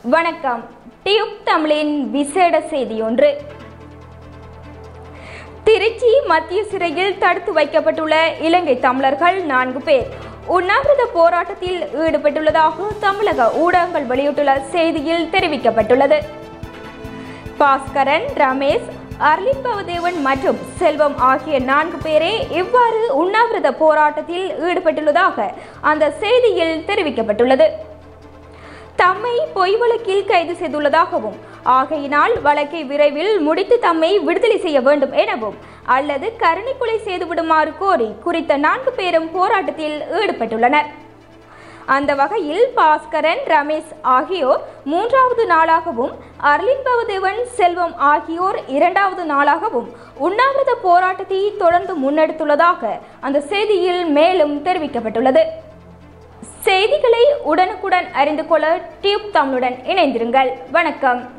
வணக்கம் டியூப் தமிழின் விசேட செய்தி ஒன்று திருச்சி மத்திய சிறையில் தடுத்து வைக்கப்பட்டுள்ள இலங்கை தமிழர்கள் நான்கு பேர் உண்ணாவிரத போராட்டத்தில் ஈடுபட்டுள்ளதாக தமிழக ஊடகங்கள் வெளியிட்டுள்ள செய்தியில் தெரிவிக்கப்பட்டுள்ளது பாஸ்கரன் ரமேஷ் அர்லின் பவதேவன் மற்றும் செல்வம் ஆகிய நான்கு பேரே இவ்வாறு உண்ணாவிரத போராட்டத்தில் ஈடுபட்டுள்ளதாக அந்த செய்தியில் தெரிவிக்கப்பட்டுள்ளது தம்மை பொய் வழக்கில் கைது செய்துள்ளதாகவும் ஆகையினால் வழக்கை விரைவில் முடித்து தம்மை விடுதலை செய்ய வேண்டும் எனவும் அல்லது கருணை கொலை செய்துவிடுமாறு கோரி குறித்த நான்கு பேரும் போராட்டத்தில் ஈடுபட்டுள்ளனர் அந்த வகையில் பாஸ்கரன் ரமேஷ் ஆகியோர் மூன்றாவது நாளாகவும் அர்லின் பவதேவன் செல்வம் ஆகியோர் இரண்டாவது நாளாகவும் உண்ணாவிரத போராட்டத்தை தொடர்ந்து முன்னெடுத்துள்ளதாக அந்த செய்தியில் மேலும் தெரிவிக்கப்பட்டுள்ளது செய்திகளை உடனுக்குடன் அறிந்து கொள்ள டியூப் தமிழுடன் இணைந்திருங்கள் வணக்கம்